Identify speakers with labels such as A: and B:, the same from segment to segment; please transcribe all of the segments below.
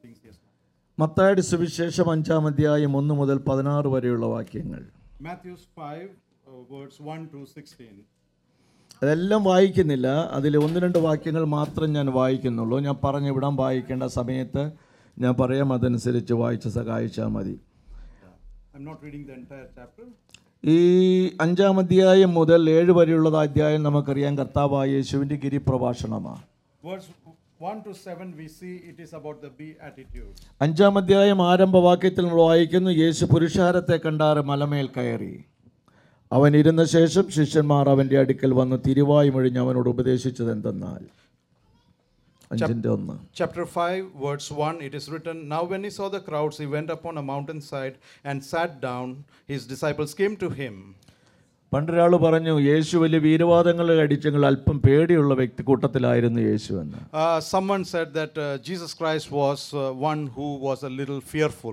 A: things. Yes.
B: മത്തായുടെ സുവിശേഷം അഞ്ചാം അധ്യായം ഒന്ന് മുതൽ പതിനാറ് വരെയുള്ള വാക്യങ്ങൾ
A: Matthew's 5, uh, words 1 to 16.
B: അതെല്ലാം വായിക്കുന്നില്ല അതിൽ ഒന്ന് രണ്ട് വാക്യങ്ങൾ മാത്രം ഞാൻ വായിക്കുന്നുള്ളൂ ഞാൻ പറഞ്ഞു വിടാൻ വായിക്കേണ്ട സമയത്ത് ഞാൻ പറയാം അതനുസരിച്ച് വായിച്ച് സഹായിച്ചാൽ മതി
A: I'm not reading the entire chapter.
B: ഈ അഞ്ചാം അധ്യായം മുതൽ ഏഴ് വരെയുള്ള അധ്യായം നമുക്കറിയാം കർത്താവായ യേശുവിൻ്റെ ഗിരിപ്രഭാഷണമാണ്
A: Verse 1 to 7, we see it is about the beatitude.
B: അഞ്ചാം അധ്യായം ആരംഭവാക്യത്തിൽ നമ്മൾ വായിക്കുന്നു യേശു പുരുഷാരത്തെ കണ്ടാറ് മലമേൽ കയറി അവൻ ഇരുന്ന ശേഷം ശിഷ്യന്മാർ അവൻ്റെ അടുക്കൽ വന്ന് തിരുവായി മൊഴിഞ്ഞ് അവനോട് ഉപദേശിച്ചത് എന്തെന്നാൽ അഞ്ചിൻ്റെ ഒന്ന്
A: Chapter 5, verse 1, it is written Now, when he saw the crowds, he went upon a mountainside and sat down. His disciples came to him.
B: പണ്ടൊരാൾ പറഞ്ഞു യേശു വലിയ വീരവാദങ്ങൾ അടിച്ചെങ്കിൽ അല്പം പേടിയുള്ള വ്യക്തി കൂട്ടത്തിലായിരുന്നു യേശു എന്ന്
A: Uh, someone said that uh, Jesus Christ was uh, one who was a little fearful.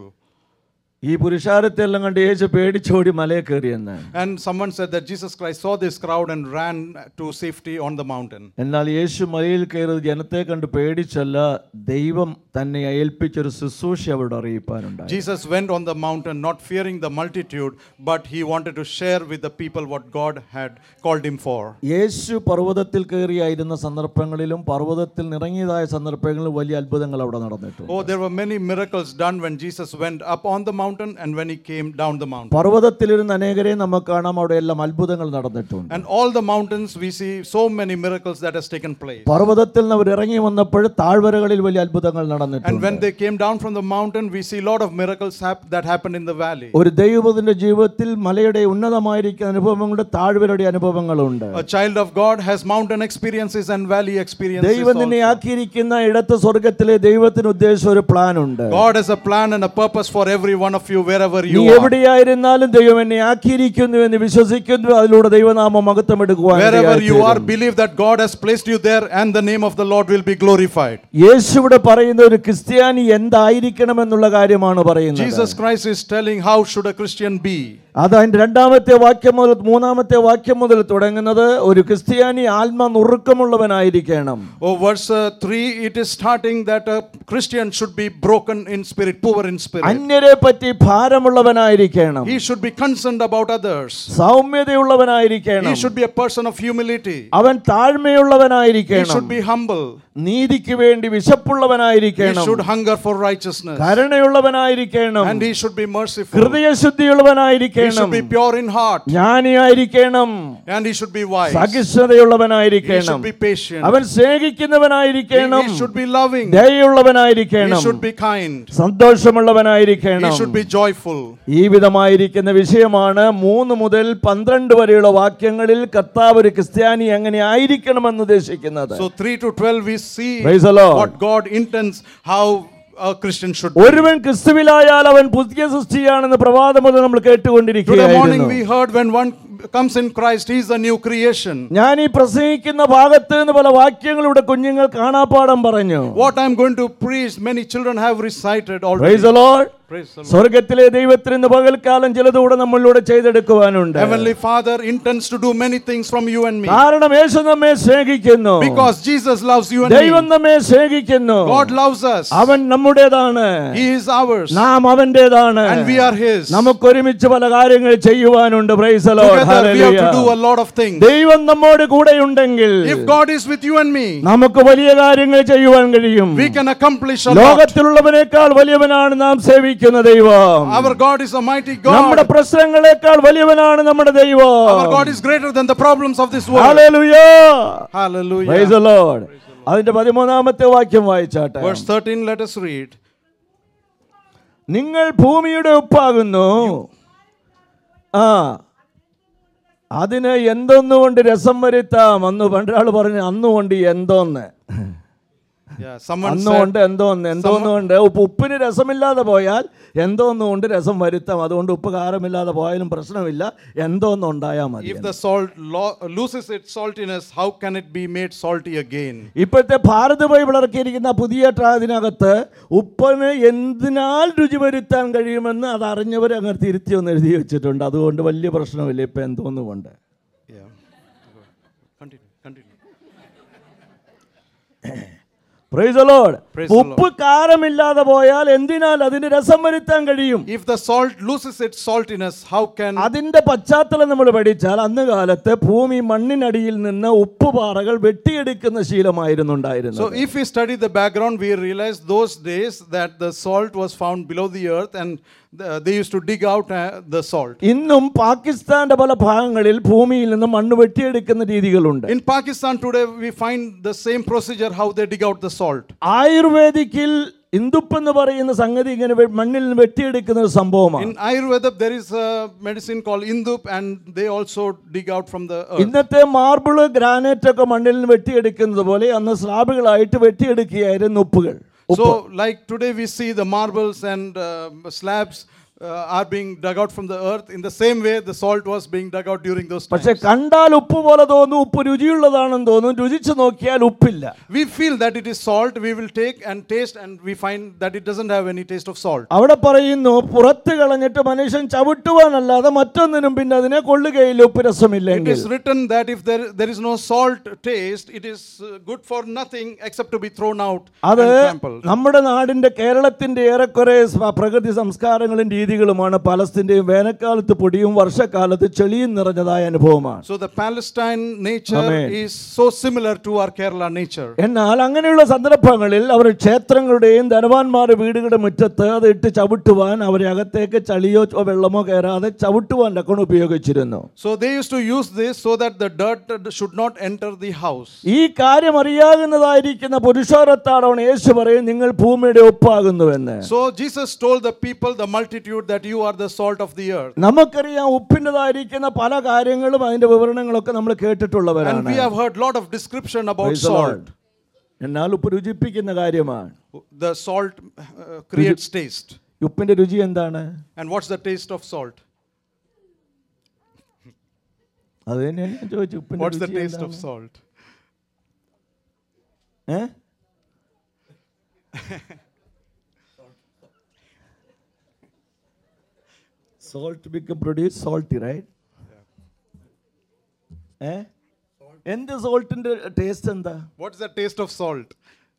B: ഈ പുരുഷാരത്തെ എല്ലാം കണ്ട് യേശു പേടിച്ചോടി മലയെ കയറിയെന്ന്
A: And someone said that Jesus Christ saw this crowd and ran to safety on the mountain.
B: എന്നാൽ യേശു മലയിൽ കയറി ജനത്തെ കണ്ട് പേടിച്ചല്ല ദൈവം തന്നെ ഏൽപ്പിച്ചൊരു ശുശ്രൂഷ അവരോട് അറിയിപ്പാനുണ്ടായി
A: Jesus went on the mountain not fearing the multitude, but he wanted to share with the people what God had called him for.
B: യേശു പർവ്വതത്തിൽ കയറിയായിരുന്ന സന്ദർഭങ്ങളിലും പർവ്വതത്തിൽ നിറങ്ങിയതായ സന്ദർഭങ്ങളിലും വലിയ അത്ഭുതങ്ങൾ അവിടെ നടന്നിട്ടുണ്ട്
A: Oh, there were many miracles done when Jesus went up on the mountain and when he came down the mountain.
B: പർവ്വതത്തിലിരുന്ന് അനേകരെ നമുക്ക് കാണാം അവിടെ എല്ലാം അത്ഭുതങ്ങൾ നടന്നിട്ടുണ്ട്
A: And all the mountains, we see so many miracles that has taken place.
B: പർവ്വതത്തിൽ നിന്ന് അവർ ഇറങ്ങി വന്നപ്പോൾ താഴ്വരകളിൽ വലിയ അത്ഭുതങ്ങൾ
A: And
B: നടന്നിട്ടുണ്ട്
A: when they came down from the mountain, we see a lot of miracles hap- that happened in the valley.
B: ഒരു ദൈവത്തിന്റെ ജീവിതത്തിൽ മലയുടെ ഉന്നതമായിരിക്കുന്ന അനുഭവങ്ങളുണ്ട് താഴ്വരയുടെ അനുഭവങ്ങളുണ്ട്
A: A child of God has mountain experiences and valley experiences.
B: ദൈവം നിന്നെ
A: also.
B: ആക്കിയിരിക്കുന്ന ഇടത്ത് സ്വർഗത്തിലെ ദൈവത്തിന് ഉദ്ദേശിച്ച ഒരു പ്ലാൻ ഉണ്ട്
A: God has a plan and a purpose for every one of you wherever
B: നീ
A: you are.
B: എവിടെയായിരുന്നാലും ദൈവം എന്നെ ആക്കിയിരിക്കുന്നു എന്ന് വിശ്വസിക്കുന്നു അതിലൂടെ ദൈവനാമം മഹത്വം എടുക്കുവാൻ
A: Wherever you are,
B: ഇടയായിത്തീരും.
A: believe that God has placed you there and the name of the Lord will be glorified.
B: യേശു ഇവിടെ പറയുന്ന ഒരു ക്രിസ്ത്യാനി എന്തായിരിക്കണം എന്നുള്ള കാര്യമാണ് പറയുന്നത്
A: Jesus Christ is telling how should a Christian be.
B: അത് അതിന്റെ രണ്ടാമത്തെ വാക്യം മുതൽ മൂന്നാമത്തെ വാക്യം മുതൽ തുടങ്ങുന്നത് ഒരു ക്രിസ്ത്യാനി ആത്മ നുറുക്കമുള്ളവനായിരിക്കണം
A: Oh, verse uh, 3, it is starting that a Christian should be broken in spirit, poor in spirit.
B: അന്യരെ പറ്റി ഭാരമുള്ളവനായിരിക്കണം
A: He should be concerned about others. He
B: സൗമ്യതയുള്ളവനായിരിക്കണം
A: should be a person of humility.
B: അവൻ
A: He
B: താഴ്മയുള്ളവനായിരിക്കണം
A: should be humble.
B: നീതിക്ക് വേണ്ടി
A: He
B: വിശപ്പുള്ളവനായിരിക്കണം
A: should hunger for righteousness.
B: കരുണയുള്ളവനായിരിക്കണം
A: And he should be merciful. He
B: ഹൃദയശുദ്ധിയുള്ളവനായിരിക്കണം
A: should be pure in heart.
B: ജ്ഞാനിയായിരിക്കണം
A: And he should be wise. He
B: സഹിഷ്ണുതയുള്ളവനായിരിക്കണം
A: should be patient.
B: അവൻ
A: He,
B: സ്നേഹിക്കുന്നവനായിരിക്കണം
A: he should be loving. He
B: ദയുള്ളവനായിരിക്കണം
A: should be kind. He
B: സന്തോഷമുള്ളവനായിരിക്കണം
A: should be joyful.
B: ഈ വിധമായിരിക്കുന്ന വിഷയമാണ് മൂന്ന് മുതൽ പന്ത്രണ്ട് വരെയുള്ള വാക്യങ്ങളിൽ കർത്താവ് ഒരു ക്രിസ്ത്യാനി എങ്ങനെ ആയിരിക്കണമെന്ന് ഉദ്ദേശിക്കുന്നത്
A: So 3 to 12 we see
B: Praise the Lord.
A: what God intends how a Christian should be.
B: ഒരുവൻ ക്രിസ്തുവിലായാൽ അവൻ പുതിയ സൃഷ്ടിയാണെന്ന് പ്രഭാതം മുതൽ നമ്മൾ
A: Today morning
B: കേട്ടുകൊണ്ടിരിക്കുകയായിരുന്നു
A: we heard when one comes in Christ, he is a new creation.
B: ഞാൻ ഈ പ്രസംഗിക്കുന്ന ഭാഗത്ത് നിന്ന് പല വാക്യങ്ങളിലൂടെ കുഞ്ഞുങ്ങൾ കാണാപ്പാടം പറഞ്ഞു
A: What I'm going to preach, many children have recited already.
B: Praise the Lord.
A: Praise the Lord.
B: സ്വർഗത്തിലെ ദൈവത്തിന് ഇന്ന് പകൽക്കാലം ചിലതുകൂടെ നമ്മളിലൂടെ ചെയ്തെടുക്കുവാനുണ്ട്
A: Heavenly Father intends to do many things from you and me.
B: കാരണം യേശു നമ്മെ സ്നേഹിക്കുന്നു
A: Because Jesus loves you and
B: ദൈവം
A: me.
B: നമ്മെ സ്നേഹിക്കുന്നു
A: God loves us.
B: അവൻ നമ്മുടേതാണ്
A: He is ours.
B: നാം അവന്റേതാണ്
A: And we are His.
B: നമുക്ക് ഒരുമിച്ച് പല കാര്യങ്ങൾ ചെയ്യുവാനുണ്ട് Praise the Lord.
A: Together we have to
B: Hallelujah.
A: do a lot of things.
B: ദൈവം നമ്മോട് കൂടെയുണ്ടെങ്കിൽ
A: If God is with you and me,
B: നമുക്ക് വലിയ കാര്യങ്ങൾ ചെയ്യുവാൻ കഴിയും
A: we can accomplish a lot.
B: ലോകത്തിലുള്ളവനേക്കാൾ വലിയവനാണ് നാം സേവിക്കുന്ന ദൈവം
A: Our God is a mighty
B: നമ്മുടെ
A: God.
B: പ്രശ്നങ്ങളെക്കാൾ വലിയവനാണ് നമ്മുടെ ദൈവം
A: Our God is greater than the problems of this world.
B: Hallelujah. Praise
A: Hallelujah.
B: the Lord. അതിന്റെ പതിമൂന്നാമത്തെ വാക്യം വായിച്ചാട്ടെ
A: Verse 13, let us read.
B: നിങ്ങൾ ഭൂമിയുടെ ഉപ്പാകുന്നു ആ അതിന് എന്തൊന്നുകൊണ്ട് രസം വരുത്താം അന്ന് പണ്ടൊരാൾ പറഞ്ഞു അന്നുകൊണ്ട് എന്തോന്ന്
A: Yeah, someone said,
B: അന്നുകൊണ്ട് എന്തോന്ന് എന്തോന്നുകൊണ്ട് ഉപ്പ് ഉപ്പിന് രസമില്ലാതെ പോയാൽ എന്തോന്നുകൊണ്ട് രസം വരുത്താം അതുകൊണ്ട് ഉപ്പ് കാരമില്ലാതെ പോയാലും പ്രശ്നമില്ല എന്തോന്ന് ഉണ്ടായാൽ മതി
A: if the salt lo- loses its saltiness, how can it be made salty again?
B: ഇപ്പോഴത്തെ ഭാരത ബൈബിൾ ഇറക്കിയിരിക്കുന്ന പുതിയ ട്രാതിനകത്ത് ഉപ്പിന് എന്തിനാൽ രുചി വരുത്താൻ കഴിയുമെന്ന് അത് അറിഞ്ഞവർ അങ്ങനെ തിരുത്തി ഒന്ന് എഴുതി വെച്ചിട്ടുണ്ട് അതുകൊണ്ട് വലിയ പ്രശ്നമില്ല ഇപ്പം എന്തോന്നുകൊണ്ട്
A: Yeah. Continue, continue.
B: Praise the Lord.
A: Praise the Lord.
B: ഉപ്പ് കാരമില്ലാതെ പോയാൽ എന്തിനാൽ അതിന് രസം വരുത്താൻ കഴിയും
A: If the salt loses its saltiness, how can
B: അതിന്റെ പശ്ചാത്തലം നമ്മൾ പഠിച്ചാൽ അന്ന് കാലത്ത് ഭൂമി മണ്ണിനടിയിൽ നിന്ന് ഉപ്പുപാറകൾ വെട്ടിയെടുക്കുന്ന ശീലമായിരുന്നു ഉണ്ടായിരുന്നത്
A: So, if we study the background, we realize those days that the salt was found below the earth and the, they used to dig out uh, the salt.
B: ഇന്നും പാകിസ്ഥാന്റെ പല ഭാഗങ്ങളിൽ ഭൂമിയിൽ നിന്ന് മണ്ണ് വെട്ടിയെടുക്കുന്ന രീതികളുണ്ട്
A: In Pakistan today, we find the same procedure how they dig out the salt.
B: ആയുർവേദിക്കിൽ ഇന്ദുപ്പ് എന്ന് പറയുന്ന സംഗതി ഇങ്ങനെ വെ- മണ്ണിൽ നിന്ന് വെട്ടിയെടുക്കുന്ന ഒരു സംഭവമാണ്
A: In Ayurveda, there is a medicine called Indup, and they also dig out from the earth.
B: ഇന്നത്തെ മാർബിള് ഗ്രാനൈറ്റ് ഒക്കെ മണ്ണിൽ നിന്ന് വെട്ടിയെടുക്കുന്നത് പോലെ അന്ന് സ്ലാബുകളായിട്ട് വെട്ടിയെടുക്കുകയായിരുന്നു ഉപ്പുകൾ
A: So, like today, we see the marbles and uh, slabs uh, are being dug out from the earth. In the same way, the salt was being dug out during those times.
B: പക്ഷെ കണ്ടാൽ ഉപ്പ് പോലെ തോന്നും ഉപ്പ് രുചിയുള്ളതാണെന്ന് തോന്നും രുചിച്ചു നോക്കിയാൽ ഉപ്പില്ല
A: We feel that it is salt, we will take and taste, and we find that it doesn't have any taste of salt.
B: അവിടെ പറയുന്നു പുറത്ത് കളഞ്ഞിട്ട് മനുഷ്യൻ ചവിട്ടുവാനല്ലാതെ മറ്റൊന്നിനും പിന്നെ അതിനെ കൊള്ളുകയില്ല ഉപ്പ്
A: It
B: രസമില്ലെങ്കിൽ
A: is written that if there, there is no salt taste, it is uh, good for nothing except to be thrown out
B: അത്
A: and trampled.
B: നമ്മുടെ നാടിന്റെ കേരളത്തിന്റെ ഏറെക്കുറെ സ്വ- പ്രകൃതി സംസ്കാരങ്ങളും രീതികളുമാണ് പലസ്തീന്റെയും വേനൽക്കാലത്ത് പൊടിയും വർഷക്കാലത്ത് ചെളിയും നിറഞ്ഞതായ അനുഭവമാണ്
A: So the Palestine nature
B: Amen.
A: is so similar to our Kerala nature.
B: എന്നാൽ അങ്ങനെയുള്ള സന്ദർഭങ്ങളിൽ അവർ ക്ഷേത്രങ്ങളുടെയും ധനവാന്മാരുടെ വീടുകളുടെ മുറ്റത്ത് അത് ഇട്ട് ചവിട്ടുവാൻ അവരെ അകത്തേക്ക് ചളിയോ ചോ- വെള്ളമോ കയറാതെ ചവിട്ടുവാൻ ലക്കൺ ഉപയോഗിച്ചിരുന്നു
A: So they used to use this so that the dirt should not enter the house.
B: ഈ കാര്യം അറിയാകുന്നതായിരിക്കുന്ന പുരുഷോരത്താടോണ് യേശു പറയും നിങ്ങൾ ഭൂമിയുടെ ഒപ്പാകുന്നുവെന്ന്
A: So Jesus told the people, the multitude, that you are the salt of the earth.
B: നമുക്കറിയാം ഉപ്പിൻ്റെതായിരിക്കുന്ന പല കാര്യങ്ങളും അതിന്റെ വിവരണങ്ങളൊക്കെ നമ്മൾ
A: And
B: കേട്ടിട്ടുള്ളവരാണ്
A: we have heard lot of description about
B: Praise the
A: salt.
B: Lord. എന്നാൽ ഉപ്പ് രുചിപ്പിക്കുന്ന കാര്യമാണ്
A: The salt uh, creates taste.
B: ഉപ്പിന്റെ രുചി എന്താണ്
A: And what's the taste of salt?
B: അത് തന്നെയാണ് ഞാൻ ചോദിച്ചു ഉപ്പിന്റെ
A: What's the
B: രുചി
A: taste of
B: എന്താണ്?
A: salt?
B: ഏ? Salt become produce salty, right? ഏ എന്ത് സോൾട്ടിന്റെ ടേസ്റ്റ് എന്താ
A: What's the taste of salt?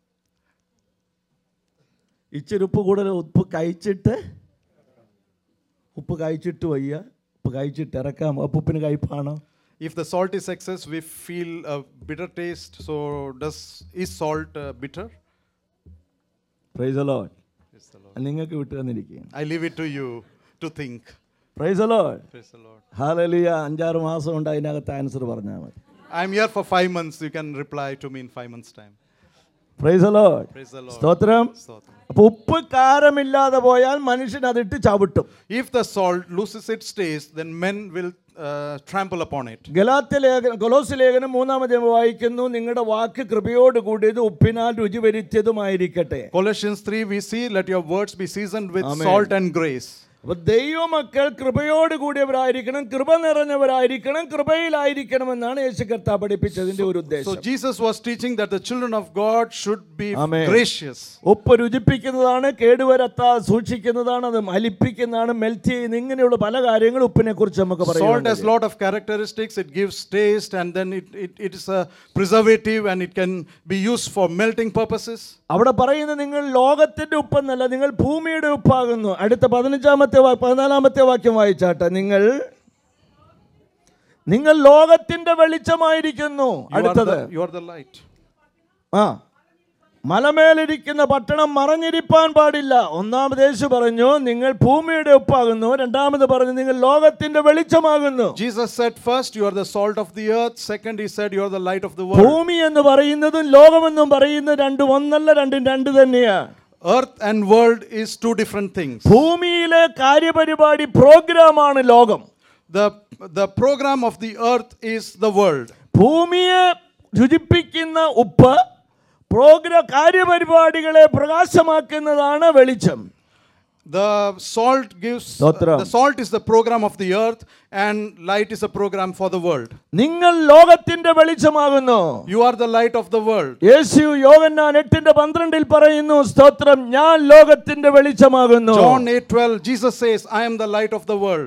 B: ഇച്ചിരി ഉപ്പ് കൂടുതൽ ഉപ്പ് കഴിച്ചിട്ട് ഉപ്പ് കഴിച്ചിട്ട് വയ്യ ഉപ്പ് കഴിച്ചിട്ട് ഇറക്കാം അപ്പൊ ഉപ്പിന് കയ്പാണോ
A: If the salt is excess, we feel a bitter taste. So does is salt uh, bitter?
B: Praise Lord
A: Praise the Lord.
B: നിങ്ങൾക്ക് വിട്ടു തന്നിരിക്കുകയാണ്
A: I leave it to you to think.
B: Praise Lord
A: Praise the Lord.
B: ഹാലലിയ അഞ്ചാറ് മാസം കൊണ്ട് അതിനകത്ത് answer പറഞ്ഞാൽ മതി
A: I'm here for five months. You can reply to me in five months' time.
B: Praise Lord
A: Praise the Lord.
B: സ്തോത്രം
A: Stotram.
B: അപ്പൊ ഉപ്പ് കാരമില്ലാതെ പോയാൽ മനുഷ്യൻ അതിട്ട് ചവിട്ടും
A: If the salt loses its taste, then men will uh, trample upon it.
B: Galatia ലേഖനം കൊലോസ് ലേഖനം മൂന്നാമത് വായിക്കുന്നു നിങ്ങളുടെ വാക്ക് കൃപയോട് കൂടിയത് ഉപ്പിനാൽ രുചി വരുത്തിയതുമായിരിക്കട്ടെ
A: Colossians 3, we see, let your words be seasoned with
B: Amen.
A: salt and grace.
B: അപ്പൊ ദൈവമക്കൾ കൃപയോട് കൂടിയവരായിരിക്കണം കൃപ നിറഞ്ഞവരായിരിക്കണം കൃപയിലായിരിക്കണം എന്നാണ് യേശു കർത്താവ് പഠിപ്പിച്ചതിന്റെ ഒരു
A: So
B: ഉദ്ദേശം
A: Jesus was teaching that the children of God should be
B: Amen.
A: gracious.
B: ഉപ്പ് രുചിപ്പിക്കുന്നതാണ് കേടുവരത്താതെ സൂക്ഷിക്കുന്നതാണ് അത് മലിപ്പിക്കുന്നതാണ് മെൽറ്റ് ചെയ്യുന്ന ഇങ്ങനെയുള്ള പല കാര്യങ്ങളും ഉപ്പിനെ കുറിച്ച് നമുക്ക്
A: Salt
B: പറയാം
A: has lot of characteristics. It gives taste and then it, it, it is a preservative and it can be used for melting purposes.
B: അവിടെ പറയുന്നത് നിങ്ങൾ ലോകത്തിന്റെ ഉപ്പെന്നല്ല നിങ്ങൾ ഭൂമിയുടെ ഉപ്പാകുന്നു അടുത്ത പതിനഞ്ചാമത്തെ വാ- പതിനാലാമത്തെ വാക്യം വായിച്ചാട്ടെ നിങ്ങൾ നിങ്ങൾ ലോകത്തിന്റെ വെളിച്ചമായിരിക്കുന്നു
A: You are,
B: അടുത്തത്
A: the, you are the light.
B: ആ മലമേലിരിക്കുന്ന പട്ടണം മറഞ്ഞിരിപ്പാൻ പാടില്ല ഒന്നാമത് യേശു പറഞ്ഞു നിങ്ങൾ ഭൂമിയുടെ ഉപ്പാകുന്നു രണ്ടാമത് പറഞ്ഞു നിങ്ങൾ ലോകത്തിന്റെ വെളിച്ചമാകുന്നു
A: Jesus said first, you are the salt of the earth. Second, he said, you are the light of the world.
B: ഭൂമി എന്ന് പറയുന്നതും ലോകമെന്നും പറയുന്നത് രണ്ടും ഒന്നല്ല രണ്ടും രണ്ട് തന്നെയാണ്
A: Earth and world is two different things.
B: ഭൂമിയിലെ കാര്യപരിപാടി പ്രോഗ്രാമാണ് ലോകം
A: The, the program of the earth is the world.
B: ഭൂമിയെ രുചിപ്പിക്കുന്ന ഉപ്പ് പ്രോഗ്രാം കാര്യപരിപാടികളെ പ്രകാശമാക്കുന്നതാണ് വെളിച്ചം
A: The salt gives,
B: Stotram.
A: the salt is the program of the earth and light is a program for the world.
B: നിങ്ങൾ ലോകത്തിന്റെ വെളിച്ചമാകുന്നു
A: You are the light of the world.
B: യേശു യോഗന്നാൻ എട്ടിന്റെ പന്ത്രണ്ടിൽ പറയുന്നു സ്തോത്രം ഞാൻ ലോകത്തിന്റെ വെളിച്ചമാകുന്നു
A: John 8:12 Jesus says I am the light of the world.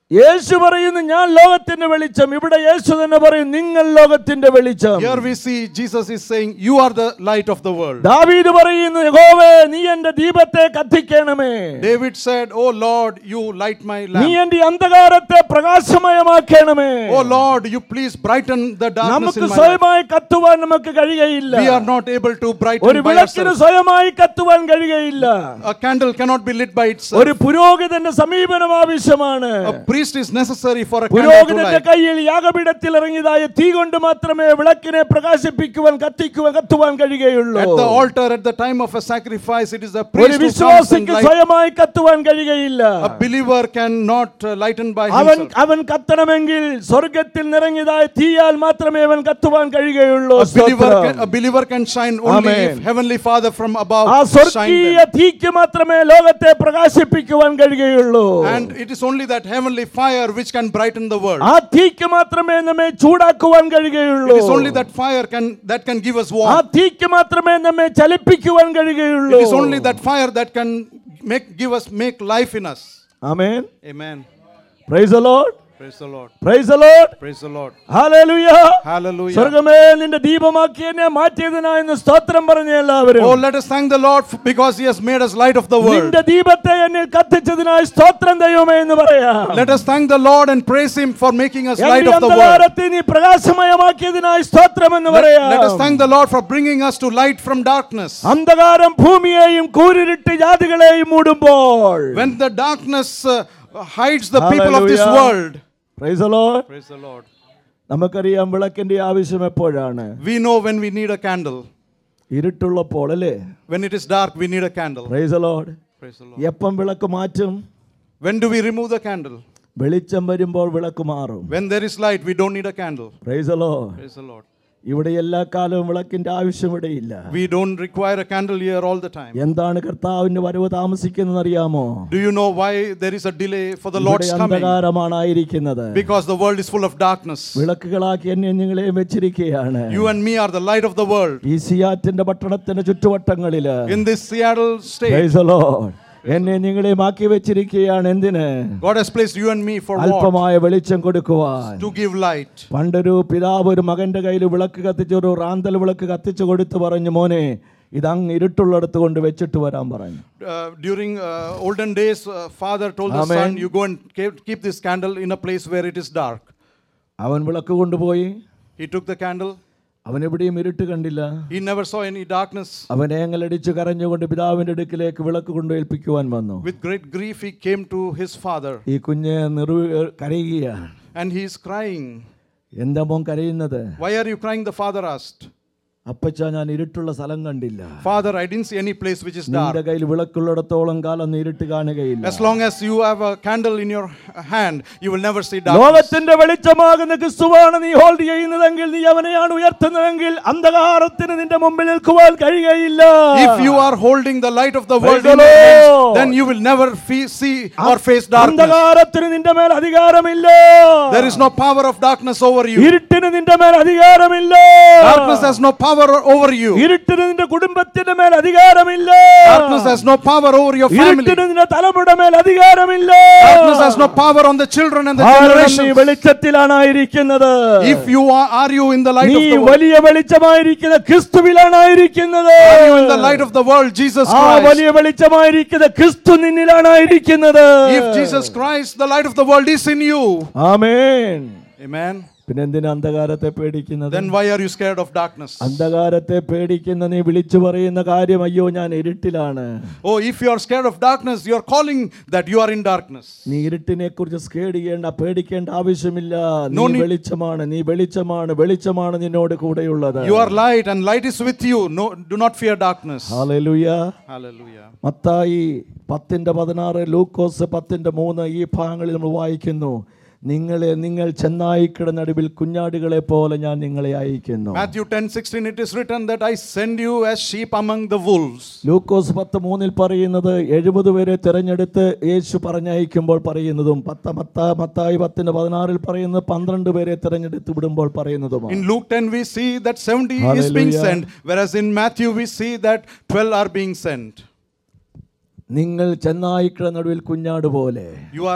B: യേശു പറയുന്നു ഞാൻ ലോകത്തിന്റെ വെളിച്ചം ഇവിടെ യേശു തന്നെ പറയും നിങ്ങൾ ലോകത്തിന്റെ വെളിച്ചം
A: Here we see Jesus is saying, You are the light of the world.
B: ദാവീദ് പറയുന്നു യഹോവേ നീ എന്റെ ദീപത്തെ കത്തിക്കണമേ
A: David said, Oh Lord, you light my
B: നീ
A: lamp.
B: എന്റെ അന്ധകാരത്തെ പ്രകാശമയമാക്കണമേ
A: Oh Lord, you please brighten the darkness
B: നമുക്ക്
A: in my life.
B: സ്വയമായി കത്തുവാൻ നമുക്ക് കഴിയുകയില്ല
A: We are not able to
B: ഒരു
A: brighten by
B: വിളക്കിന്
A: ourselves.
B: സ്വയമായി കത്തുവാൻ കഴിയുകയില്ല
A: A candle cannot be lit by itself.
B: ഒരു പുരോഹിതന്റെ സമീപനം ആവശ്യമാണ്
A: A priest is necessary for a candle to
B: പുരോഹിതന്റെ
A: light.
B: കയ്യിൽ യാഗപീഠത്തിൽ ഇറങ്ങിയതായ തീ കൊണ്ട് മാത്രമേ വിളക്കിനെ പ്രകാശിപ്പിക്കുവാൻ കത്തിക്കുവാൻ കത്തുവാൻ കഴിയുകയുള്ളൂ
A: At the altar, at the time of a sacrifice, it is the
B: ഒരു
A: priest who comes and
B: വിശ്വാസിക്ക്
A: light.
B: സ്വയമായി കത്തുവാൻ കഴിയുകയില്ല
A: A believer cannot uh, lighten by
B: അവൻ
A: himself.
B: അവൻ കത്തണമെങ്കിൽ സ്വർഗത്തിൽ നിറങ്ങിയതായ തീയാൽ മാത്രമേ അവൻ കത്തുവാൻ കഴിയുകയുള്ളൂ
A: A believer,
B: സ്തോത്രം.
A: can, a believer can shine only
B: Amen.
A: if Heavenly Father from above
B: ആ
A: shine
B: സ്വർഗീയ
A: them.
B: തീക്ക് മാത്രമേ ലോകത്തെ പ്രകാശിപ്പിക്കുവാൻ കഴിയുകയുള്ളൂ
A: And it is only that heavenly fire which can brighten the world.
B: ആ തീക്ക് മാത്രമേ നമ്മെ ചൂടാക്കുവാൻ കഴിയുകയുള്ളൂ
A: It is only that fire can that can give us
B: ആ
A: warmth.
B: തീക്ക് മാത്രമേ നമ്മെ ചലിപ്പിക്കുവാൻ കഴിയുകയുള്ളൂ
A: It is only that fire that can make give us make life in us.
B: Amen
A: Amen.
B: Price the Lord
A: Praise the Lord.
B: Price the Lord
A: Praise the Lord.
B: Hallelujah
A: Hallelujah.
B: സ്വർഗമേ നിന്റെ ദീപമാക്കി എന്നെ മാറ്റിയതിനായി ഇന്ന് സ്തോത്രം പറഞ്ഞ എല്ലാവരും
A: Oh, let us thank the Lord f- because He has made us light of the world.
B: നിന്റെ ദീപത്തെ എന്നിൽ കത്തിച്ചതിനായി സ്തോത്രം ദൈവമേ എന്ന് പറയാം
A: Let us thank the Lord and praise Him for making us light
B: എന്റെ
A: of the world.
B: അന്ധകാരത്തെ നീ പ്രകാശമയമാക്കിയതിനായി സ്തോത്രം എന്ന്
A: Let,
B: പറയാം
A: let us thank the Lord for bringing us to light from darkness.
B: അന്ധകാരം ഭൂമിയെയും കൂരിരുട്ട് ജാതികളെയും മൂടുമ്പോൾ
A: When the darkness uh, hides the people of this
B: Hallelujah.
A: world.
B: Praise the Lord.
A: Praise the Lord.
B: നമുക്കറിയാം വിളക്കിന്റെ ആവശ്യം എപ്പോഴാണ്
A: We know when we need a candle.
B: ഇരുട്ടുള്ളപ്പോൾ അല്ലേ
A: When it is dark, we need a candle.
B: Praise the Lord.
A: Praise the Lord.
B: എപ്പം വിളക്ക് മാറ്റും
A: When do we remove the candle?
B: വെളിച്ചം വരുമ്പോൾ വിളക്ക് മാറും
A: When there is light, we don't need a candle.
B: Praise the Lord.
A: Praise the Lord.
B: ഇവിടെ എല്ലാ കാലവും വിളക്കിന്റെ ആവശ്യം ഇവിടെയില്ല
A: We don't require a candle here all the time.
B: എന്താണ് കർത്താവിന്റെ വരവ് താമസിക്കുന്നത് അറിയാമോ
A: Do you know why there is a delay for the
B: ഇവിടെ
A: Lord's coming?
B: അന്ധകാരമാണ് ആയിരിക്കുന്നത്
A: Because the world is full of darkness.
B: വിളക്കുകളാക്കി എന്നെ നിങ്ങളെയും വെച്ചിരിക്കുകയാണ്
A: You and me are the light of the world.
B: ഈ സിയാറ്റിന്റെ പട്ടണത്തിന്റെ ചുറ്റുവട്ടങ്ങളില്
A: In this Seattle state,
B: Praise the Lord. എന്നെ നിങ്ങളെയും ആക്കി വെച്ചിരിക്കുകയാണ് എന്തിന്
A: God has placed you and me for what?
B: അല്പമായ വെളിച്ചം കൊടുക്കുവാൻ
A: To give light.
B: പണ്ടൊരു പിതാവ് ഒരു മകന്റെ കയ്യിൽ വിളക്ക് കത്തിച്ച് ഒരു റാന്തൽ വിളക്ക് കത്തിച്ചു കൊടുത്ത് പറഞ്ഞു മോനെ ഇത് അങ്ങ് ഇരുട്ടുള്ളിടത്ത് കൊണ്ട് വെച്ചിട്ട് വരാൻ പറഞ്ഞു
A: Uh, during uh, olden days, uh, father told the
B: Amen.
A: son, You go and keep, keep this candle in a place where it is dark.
B: അവൻ വിളക്ക് കൊണ്ടുപോയി
A: He took the candle.
B: അവൻ എവിടെയും ഇരുട്ട് കണ്ടില്ല
A: He never saw any darkness.
B: അവൻ ഏങ്ങലടിച്ച് കരഞ്ഞുകൊണ്ട് പിതാവിന്റെ അടുക്കിലേക്ക് വിളക്ക് കൊണ്ട് ഏൽപ്പിക്കുവാൻ വന്നു
A: With great grief, he came to his father
B: ഈ കുഞ്ഞ് നിറു കരയുകയാണ്
A: and he is crying.
B: എന്താ മോൻ കരയുന്നത്
A: Why are you crying? The father asked.
B: അപ്പച്ച ഞാൻ ഇരുട്ടുള്ള സ്ഥലം കണ്ടില്ല
A: Father, I didn't see any place which is dark.
B: നിന്റെ കയ്യിൽ വിളക്കുള്ളിടത്തോളം കാലം നീ ഇരുട്ട് കാണുകയില്ല
A: As long as you have a candle in your hand, you will never see darkness.
B: ലോകത്തിന്റെ വെളിച്ചമാകുന്ന ക്രിസ്തുവാണ് നീ ഹോൾഡ് ചെയ്യുന്നതെങ്കിൽ നീ അവനെയാണ് ഉയർത്തുന്നതെങ്കിൽ അന്ധകാരത്തിന് നിന്റെ മുമ്പിൽ നിൽക്കുവാൻ കഴിയുകയില്ല
A: If you are holding the light of the world
B: Praise
A: in
B: the
A: your hands,
B: Lord.
A: then you will never fe- see or face darkness.
B: അന്ധകാരത്തിന് നിന്റെ മേൽ അധികാരമില്ല
A: There is no power of darkness over you.
B: ഇരുട്ടിന് നിന്റെ മേൽ അധികാരമില്ല
A: Darkness has no power over you.
B: ഇരുട്ടിന് നിന്റെ കുടുംബത്തിന്റെ മേൽ അധികാരമില്ല
A: Darkness has no power over your family.
B: ഇരുട്ടിന് നിന്റെ തലമുറ മേൽ അധികാരമില്ല
A: Darkness has no power on the children and the
B: കാരണം നീ
A: generations.
B: വെളിച്ചത്തിലാണ് ആയിരിക്കുന്നത്
A: If you are, are you in the light
B: നീ
A: of the world?
B: വലിയ വെളിച്ചമായിരിക്കുന്ന ക്രിസ്തുവിലാണ് ആയിരിക്കുന്നത്
A: Are you in the light of the world, Jesus
B: ആ
A: Christ?
B: വലിയ വെളിച്ചമായിരിക്കുന്ന ക്രിസ്തു നിന്നിലാണ് ആയിരിക്കുന്നത്
A: If Jesus Christ, the light of the world, is in you,
B: amen
A: Amen.
B: പിന്നെ എന്തിനാ അന്ധകാരത്തെ പേടിക്കുന്നത്
A: Then why are you scared of darkness?
B: അന്ധകാരത്തെ പേടിക്കുന്ന നീ വിളിച്ചു പറയുന്ന കാര്യം അയ്യോ ഞാൻ ഇരുട്ടിലാണ്
A: Oh, if you are scared of darkness, you are calling that you are in darkness.
B: നീ ഇരുട്ടിനെ കുറിച്ച് സ്കേഡ് ചെയ്യേണ്ട പേടിക്കേണ്ട ആവശ്യമില്ല
A: No
B: നീ
A: need-
B: വെളിച്ചമാണ് നീ വെളിച്ചമാണ് വെളിച്ചമാണ് നിന്നോട് കൂടെയുള്ളത്
A: You are light and light is with you. No, do not fear darkness.
B: Hallelujah
A: Hallelujah.
B: Mathai പത്തിന്റെ പതിനാറ് ലൂക്കോസ് പത്തിന്റെ മൂന്ന് ഈ ഭാഗങ്ങളിൽ നമ്മൾ വായിക്കുന്നു നിങ്ങളെ നിങ്ങൾ ചെന്നായിക്കിട നടുവിൽ കുഞ്ഞാടുകളെ പോലെ ഞാൻ നിങ്ങളെ അയക്കുന്നു
A: Matthew 10 16, it is written that I send you as sheep among the wolves.
B: ലൂക്കോസ് പത്ത് മൂന്നിൽ പറയുന്നത് എഴുപത് പേരെ തിരഞ്ഞെടുത്ത് യേശു പറഞ്ഞയക്കുമ്പോൾ പറയുന്നതും പത്ത് മത്ത മത്തായി പത്തിന്റെ പതിനാറിൽ പറയുന്നത് പന്ത്രണ്ട് പേരെ തിരഞ്ഞെടുത്ത് വിടുമ്പോൾ പറയുന്നതുമാണ്
A: In Luke 10, we see that 70 is being
B: Hallelujah.
A: sent, whereas in Matthew, we see that 12 are being sent.
B: നിങ്ങൾ ചെന്നായിക്കിട നടുവിൽ കുഞ്ഞാട് പോലെ
A: You are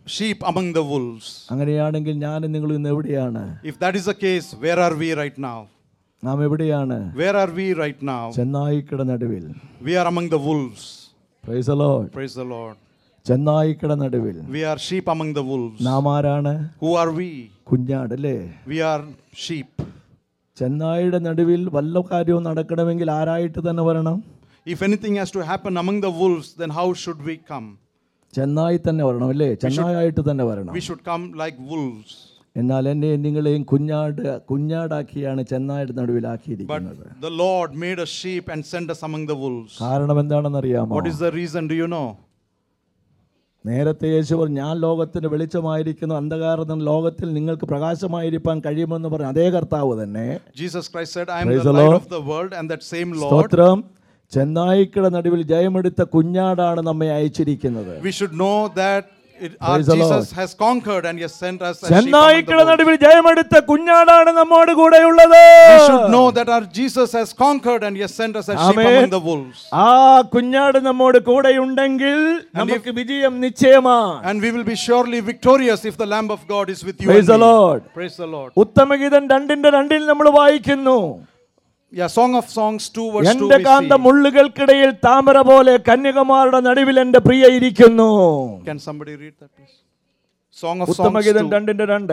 A: sheep among the wolves.
B: അങ്ങനെയാണെങ്കിൽ ഞാനും നിങ്ങൾ ഇന്ന് എവിടെയാണ്
A: If that is the case, where are we right now?
B: നാം എവിടെയാണ്
A: Where are we right now?
B: ചെന്നായിക്കട നടുവിൽ
A: We are among the wolves.
B: Praise Lord
A: Praise the Lord.
B: ചെന്നായിക്കട നടുവിൽ
A: We are sheep among the wolves.
B: നാം ആരാണ്
A: Who are we?
B: കുഞ്ഞാടല്ലേ
A: We are sheep.
B: ചെന്നായിയുടെ നടുവിൽ വല്ല കാര്യവും നടക്കണമെങ്കിൽ ആരായിട്ട് തന്നെ വരണം
A: If anything has to happen among the wolves, then how should we come?
B: ചെന്നായി തന്നെ വരണം അല്ലേ ചെന്നായായിട്ട് തന്നെ വരണം
A: We should come like wolves.
B: എന്നാൽ എന്നെയും നിങ്ങളെയും കുഞ്ഞാട് കുഞ്ഞാടാക്കിയാണ് ചെന്നായുടെ
A: But
B: നടുവിലാക്കിയിരിക്കുന്നത്
A: the Lord made us sheep and sent us among the wolves.
B: കാരണം എന്താണെന്ന് അറിയാമോ
A: What is the reason? Do you know?
B: നേരത്തെ യേശു പറഞ്ഞു ഞാൻ ലോകത്തിന് വെളിച്ചമായിരിക്കുന്നു അന്ധകാരം ലോകത്തിൽ നിങ്ങൾക്ക് പ്രകാശമായിരിക്കാൻ കഴിയുമെന്ന് പറഞ്ഞു അതേ കർത്താവ് തന്നെ
A: Jesus Christ said, I am
B: Praise
A: the
B: the
A: light
B: Lord.
A: of the world, and that same Lord.
B: സ്തോത്രം ചെന്നായിക്കട നടുവിൽ ജയമെടുത്ത കുഞ്ഞാടാണ് നമ്മെ അയച്ചിരിക്കുന്നത്
A: We should know that it, our
B: Praise the
A: Jesus
B: Lord.
A: has conquered and he has sent us as sheep among the
B: ചെന്നായിക്കട
A: wolves.
B: നടുവിൽ ജയമെടുത്ത കുഞ്ഞാടാണ് നമ്മോട് കൂടെയുള്ളത്
A: We should know that our Jesus has conquered and he has sent us as sheep
B: Amen.
A: among the wolves.
B: ആ കുഞ്ഞാട് നമ്മോട് കൂടെയുണ്ടെങ്കിൽ നമുക്ക് വിജയം നിശ്ചയമാണ്
A: And we will be surely victorious if the Lamb of God is with you.
B: Praise
A: and
B: the
A: me.
B: Lord.
A: Praise the Lord.
B: ഉത്തമഗീതം രണ്ടിന്റെ രണ്ടിൽ നമ്മൾ വായിക്കുന്നു
A: Yeah, Song of Songs 2 verse 2
B: എന്റെ
A: we
B: കാന്ത
A: see.
B: മുള്ളുകൾക്കിടയിൽ താമര പോലെ കന്യകമാരുടെ നടുവിൽ എന്റെ പ്രിയ ഇരിക്കുന്നു
A: Can somebody read that please? Song of Songs
B: ഉത്തമഗീതം
A: 2.
B: രണ്ടിന്റെ രണ്ട്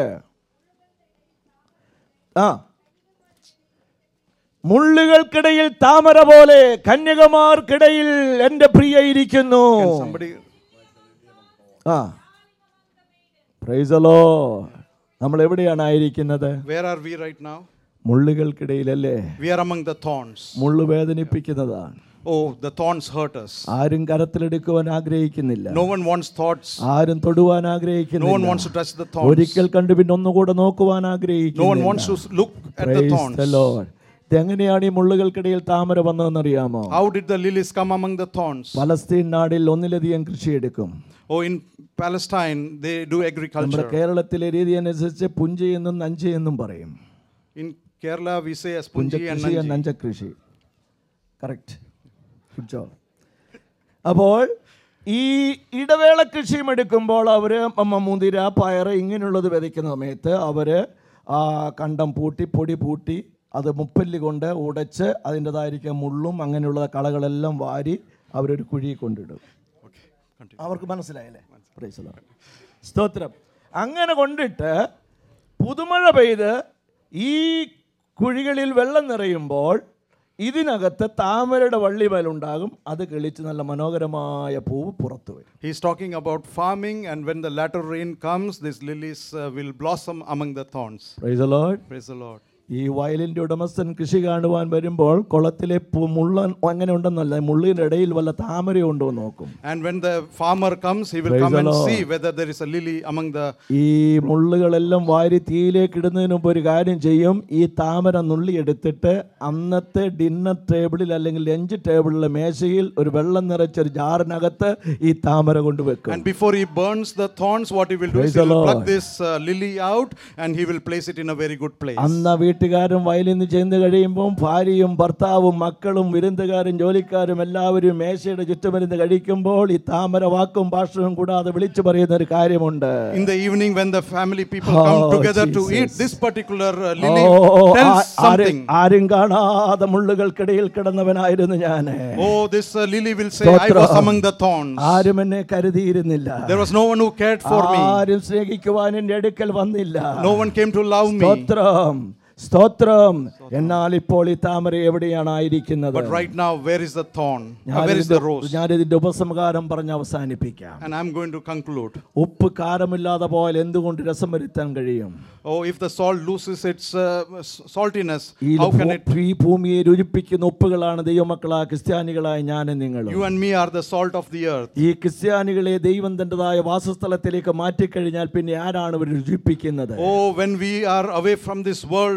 B: ആ മുള്ളുകൾക്കിടയിൽ താമര പോലെ കന്യകമാർക്കിടയിൽ എന്റെ പ്രിയ ഇരിക്കുന്നു
A: Can somebody
B: ആ പ്രൈസലോ നമ്മൾ എവിടെയാണ് ആയിരിക്കുന്നത്
A: where are we right now?
B: മുള്ളുകൾക്കിടയിലല്ലേ
A: We are among the thorns.
B: മുള്ളു വേദനിപ്പിക്കുന്നതാണ്
A: Oh, the thorns hurt us.
B: ആരും കരത്തിലെടുക്കുവാൻ ആഗ്രഹിക്കുന്നില്ല
A: No one wants thoughts.
B: ആരും തൊടുവാൻ
A: No one
B: ആഗ്രഹിക്കുന്നില്ല
A: wants to touch the thorns.
B: ഒരിക്കൽ കണ്ടു പിന്നെ ഒന്നുകൂടെ നോക്കുവാൻ
A: No one
B: ആഗ്രഹിക്കുന്നില്ല
A: wants to s- look at the
B: Praise
A: thorns.
B: the Lord. ഇതെങ്ങനെയാണ് ഈ മുള്ളുകൾക്കിടയിൽ താമര വന്നതെന്നറിയാമോ
A: How did the lilies come among the thorns?
B: Palestine നാടിൽ ഒന്നിലധികം കൃഷിയെടുക്കും
A: Oh, in Palestine, they do
B: നമ്മുടെ
A: agriculture.
B: കേരളത്തിലെ രീതി അനുസരിച്ച് പുഞ്ചി എന്നും നഞ്ചി എന്നും പറയും
A: In Kerala, we say as punji and
B: പുഞ്ചകൃഷി
A: nanji.
B: നഞ്ചകൃഷി കറക്റ്റ് ഗുഡ് ജോബ് അപ്പോൾ ഈ ഇടവേള കൃഷിയും എടുക്കുമ്പോൾ അവർ മുതിര പയർ ഇങ്ങനെയുള്ളത് വിതയ്ക്കുന്ന സമയത്ത് അവർ ആ കണ്ടം പൂട്ടി പൊടി പൂട്ടി അത് മുപ്പല്ലി കൊണ്ട് ഉടച്ച് അതിൻ്റെതായിരിക്കും മുള്ളും അങ്ങനെയുള്ള കളകളെല്ലാം വാരി അവരൊരു കുഴി കൊണ്ടിടും
A: Okay, continue.
B: അവർക്ക് മനസ്സിലായല്ലേ Praise the Lord. സ്തോത്രം അങ്ങനെ കൊണ്ടിട്ട് പുതുമഴ പെയ്ത് ഈ കുഴികളിൽ വെള്ളം നിറയുമ്പോൾ ഇതിനകത്ത് താമരയുടെ വള്ളിമേലുണ്ടാകും അത് കിളിച്ച് നല്ല മനോഹരമായ പൂവ് പുറത്തു വരും
A: He's talking about farming, and when the latter rain comes, these lilies uh, will blossom among the thorns.
B: Praise the Lord.
A: Praise the Lord.
B: ഈ വയലിൻ്റെ ഉടമസ്ഥൻ കൃഷി കാണുവാൻ വരുമ്പോൾ കുളത്തിലെ പു- മുള്ളൻ അങ്ങനെ ഉണ്ടെന്നല്ല മുള്ളിൻ്റെ ഇടയിൽ വല്ല താമര ഉണ്ടോ എന്ന് നോക്കും
A: And when the farmer comes, he will
B: Praise
A: come
B: the
A: and
B: Lord.
A: see whether there is a lily among the.
B: ഈ മുള്ളുകളെല്ലാം വാരി തീയിലേക്ക് ഇടുന്നതിന് മുമ്പ് ഒരു കാര്യം ചെയ്യും ഈ താമര നുള്ളി എടുത്തിട്ട് അന്നത്തെ ഡിന്നർ ടേബിളിൽ അല്ലെങ്കിൽ ലഞ്ച് ടേബിളിലെ മേശയിൽ ഒരു വെള്ളം നിറച്ച ഒരു ജാറിനകത്ത് ഈ താമര കൊണ്ട് വെക്കും
A: And before he burns the thorns, what he will do
B: Praise
A: is he
B: the
A: will pluck
B: Lord.
A: this uh, lily out and he will place it in a very good place.
B: അന്ന് ആ വീട്ടുകാരും വയലിൽ നിന്ന് ചെന്ന് കഴിയുമ്പോൾ ഭാര്യയും ഭർത്താവും മക്കളും വിരുന്നുകാരും ജോലിക്കാരും എല്ലാവരും മേശയുടെ ചുറ്റുമരുന്ന് കഴിക്കുമ്പോൾ ഈ താമര വാക്കും ഭാഷവും കൂടാതെ വിളിച്ചു പറയുന്ന ഒരു കാര്യമുണ്ട്
A: In the evening, when the family people
B: Oh,
A: come together to eat,
B: Jesus.
A: this particular uh,
B: oh,
A: lily
B: ആ-
A: tells
B: ആരും
A: something.
B: ആരും കാണാതെ മുള്ളുകൾക്കിടയിൽ കിടന്നവനായിരുന്നു ഞാൻ
A: Oh, this uh, lily will say, I was
B: സ്തോത്രം.
A: among the thorns.
B: ആരും എന്നെ കരുതിയിരുന്നില്ല
A: There was no one who cared for me.
B: ആരും സ്നേഹിക്കുവാൻ എന്റെ അടുക്കൽ വന്നില്ല
A: No one came to love me.
B: സ്തോത്രം സ്തോത്രം എന്നാൽ ഇപ്പോൾ ഈ താമര എവിടെയാണ് ആയിരിക്കുന്നത്
A: But right now, where is the thorn? Uh, where is
B: ഞാനിതിന്റെ
A: the rose?
B: ഞാനിതിന്റെ ഉപസംഹാരം പറഞ്ഞ് അവസാനിപ്പിക്കാം
A: And I'm going to conclude.
B: ഉപ്പ് കാരമില്ലാതെ പോയാൽ എന്തുകൊണ്ട് രസം വരുത്താൻ കഴിയും
A: Oh, if the salt loses its uh, s- saltiness,
B: ഈ
A: how can it?
B: ഭൂ- ഈ ഭൂമിയെ രുചിപ്പിക്കുന്ന ഉപ്പുകളാണ് ദൈവമക്കളായ ക്രിസ്ത്യാനികളായ ഞാനും നിങ്ങളും
A: You and me are the salt of the earth.
B: ഈ ക്രിസ്ത്യാനികളെ ദൈവം തൻ്റെതായ വാസസ്ഥലത്തിലേക്ക് മാറ്റിക്കഴിഞ്ഞാൽ പിന്നെ ആരാണ് ഇവർ രുചിപ്പിക്കുന്നത്
A: Oh, when we are away from this world,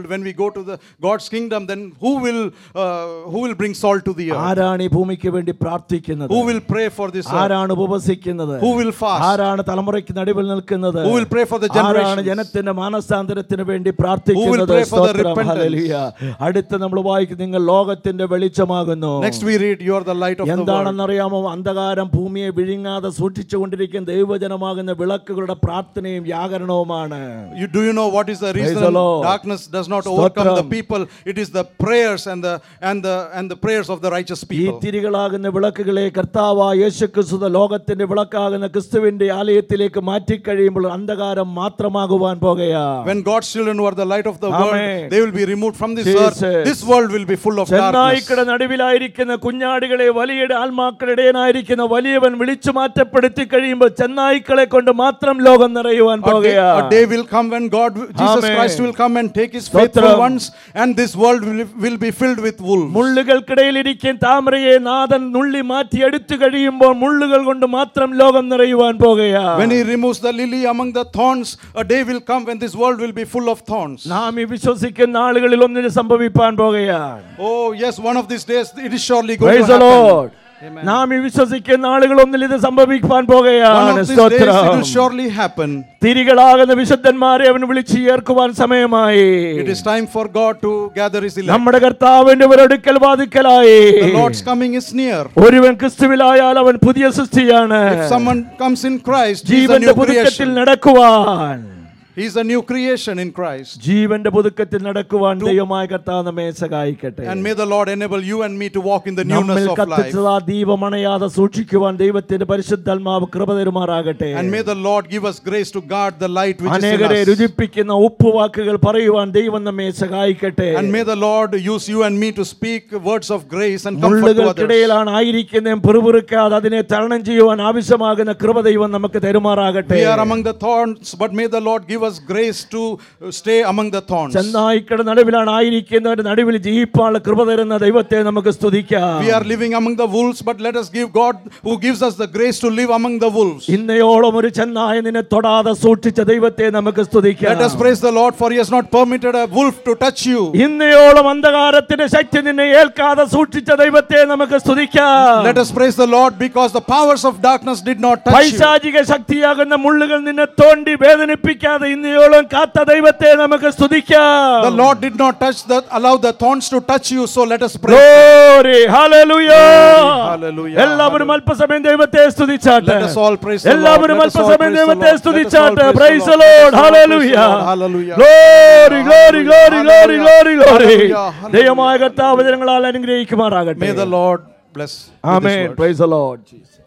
A: when we go to the God's kingdom, then who will uh, who will bring salt to the earth?
B: ആരാണ് ഈ ഭൂമിക്ക് വേണ്ടി പ്രാർത്ഥിക്കുന്നത്
A: Who will pray for this earth?
B: ആരാണ് ഉപവസിക്കുന്നത്
A: Who will fast?
B: ആരാണ് തലമുറയ്ക്ക് നടുവിൽ നിൽക്കുന്നത്
A: Who will pray for the
B: ആരാണ്
A: generations?
B: ജനത്തിന്റെ മാനസാന്തരത്തിന് വേണ്ടി പ്രാർത്ഥിക്കുന്നത്
A: pray for the
B: സ്തോത്രം.
A: repentance?
B: ഹല്ലേലൂയ. അടുത്ത് നമ്മൾ വായിക്കും നിങ്ങൾ ലോകത്തിന്റെ വെളിച്ചമാകുന്നു
A: Next we read, You are the light of the world.
B: എന്താണെന്നറിയാമോ അന്ധകാരം ഭൂമിയെ വിഴുങ്ങാതെ സൂക്ഷിച്ചുകൊണ്ടിരിക്കുന്ന ദൈവജനമാകുന്ന വിളക്കുകളുടെ പ്രാർത്ഥനയും വ്യാകരണവുമാണ്
A: You, do you know what is the reason
B: the Lord.
A: darkness does not overcome the
B: Stotram.
A: people? It is the prayers and the and the and the prayers of the righteous
B: ഈ
A: people.
B: തിരികളാകുന്ന വിളക്കുകളെ കർത്താവ് യേശു ക്രിസ്തു ലോകത്തിന്റെ വിളക്കാകുന്ന ക്രിസ്തുവിന്റെ ആലയത്തിലേക്ക് മാറ്റിക്കഴിയുമ്പോൾ അന്ധകാരം മാത്രമാകുവാൻ പോകുകയാ
A: When God's children who are the light of the
B: Amen.
A: world, they will be removed from this
B: Jesus.
A: earth. This world will be full of darkness.
B: ചെന്നായിക്കട നടുവിലായിരിക്കുന്ന കുഞ്ഞാടുകളെ വലിയ ആത്മാക്കളുടെ ഇടയനായിരിക്കുന്ന വലിയവൻ വിളിച്ചു മാറ്റപ്പെടുത്തി കഴിയുമ്പോൾ ചെന്നായ്ക്കളെ കൊണ്ട് മാത്രം ലോകം നിറയുവാൻ
A: A day,
B: പോകുകയാ
A: a day will come when God, Jesus
B: Amen.
A: Christ, will come and take His
B: Stotram.
A: faithful ones, and this world will, will be filled with wolves.
B: മുള്ളുകൾക്കിടയിലിരിക്കും താമരയെ നാഥൻ നുള്ളി മാറ്റി എടുത്തു കഴിയുമ്പോൾ മുള്ളുകൾ കൊണ്ട് മാത്രം ലോകം നിറയുവാൻ പോകുകയാ
A: When He removes the lily among the thorns, a day will come when this world will be full of thorns.
B: നാം ഈ വിശ്വസിക്കുന്ന ആളുകളിൽ ഒന്നിന് സംഭവിപ്പാൻ പോകുകയാണ്
A: Oh, yes, one of these days it is surely going
B: Praise
A: to
B: the
A: happen.
B: Lord. നാം ഈ വിശ്വസിക്കുന്ന ആളുകൾ ഒന്നിൽ ഇത് സംഭവിക്കാൻ
A: One
B: പോകുകയാണ്
A: of these days it
B: സ്തോത്രം
A: will surely happen.
B: തിരികളാകുന്ന വിശുദ്ധന്മാരെ അവൻ വിളിച്ചു ചേർക്കുവാൻ സമയമായി
A: It is time for God to gather His elect.
B: നമ്മുടെ കർത്താവിന്റെ ഒരടുക്കൽ വാതിക്കലായി
A: The Lord's coming is near.
B: ഒരുവൻ ക്രിസ്തുവിലായാൽ അവൻ പുതിയ സൃഷ്ടിയാണ്
A: If someone comes in Christ, he is a
B: ജീവന്റെ
A: new
B: പുതുക്കത്തിൽ
A: creation.
B: നടക്കുവാൻ
A: He is a new creation in Christ.
B: ജീവന്റെ പുതുക്കത്തിൽ നടക്കുവാൻ ദൈവമായ കർത്താവ് നമ്മെ സഹായിക്കട്ടെ
A: And may the Lord enable you and me to walk in the newness
B: നമ്മിൽ
A: of life.
B: കത്തിച്ചതാ ദീപമണയാതെ സൂക്ഷിക്കുവാൻ ദൈവത്തിന്റെ പരിശുദ്ധാത്മാവ് കൃപ തരുമാറാകട്ടെ
A: And may the Lord give us grace to guard the light which is in
B: അനേകരെ
A: us.
B: രുചിപ്പിക്കുന്ന ഉപ്പുവാക്കുകൾ പറയുവാൻ ദൈവം നമ്മെ സഹായിക്കട്ടെ
A: And may the Lord use you and me to speak words of grace and comfort to others.
B: മുള്ളുകൾക്കിടയിലാണ് ആയിരിക്കുന്നതും പിറുപിറുക്കാതെ അതിനെ തരണം ചെയ്യുവാൻ ആവശ്യമാകുന്ന കൃപ ദൈവം നമുക്ക് തരുമാറാകട്ടെ
A: We are among the thorns, but may the Lord give us grace to uh, stay among the thorns.
B: ചെന്നായിക്കട നടുവിലാണ് ആയിരിക്കുന്നവരുടെ നടുവിൽ ജീവിപ്പാനുള്ള കൃപ തരുന്ന ദൈവത്തെ നമുക്ക് സ്തുതിക്കാം
A: We are living among the wolves, but let us give God who gives us the grace to live among the wolves.
B: ഇന്നയോളം ഒരു ചെന്നായ നിന്നെ തൊടാതെ സൂക്ഷിച്ച ദൈവത്തെ നമുക്ക് സ്തുതിക്കാം
A: Let us praise the Lord, for He has not permitted a wolf to touch you.
B: ഇന്നയോളം അന്ധകാരത്തിന്റെ ശക്തി നിന്നെ ഏൽക്കാതെ സൂക്ഷിച്ച ദൈവത്തെ നമുക്ക് സ്തുതിക്കാം
A: Let us praise the Lord because the powers of darkness did not touch you.
B: പൈശാചിക ശക്തിയാകുന്ന മുള്ളുകൾ നിന്നെ തോണ്ടി വേദനിപ്പിക്കാതെ ഇന്നയോളം കാത്ത ദൈവത്തെ നമുക്ക്
A: The
B: സ്തുതിക്കാം
A: Lord did not touch the allow the thorns to touch you, so let us pray.
B: Glory, hallelujah.
A: Hallelujah.
B: എല്ലാവരും അല്പസമയം ദൈവത്തെ സ്തുതിച്ചാട്ടെ
A: Let us all praise the Lord.
B: എല്ലാവരും
A: Let us all
B: അല്പസമയം
A: praise the
B: ദൈവത്തെ
A: Lord. Let us all
B: സ്തുതിച്ചാട്ടെ
A: praise the
B: praise
A: Lord.
B: Lord
A: Let us all praise the
B: hallelujah
A: Lord. Hallelujah.
B: Glory glory glory glory glory glory
A: Hallelujah. Hallelujah.
B: ദൈവമായ കർത്താവ് ജനങ്ങളാൽ അനുഗ്രഹിക്കുമാറാകട്ടെ
A: May the Lord bless. with His
B: amen
A: word.
B: Praise the Lord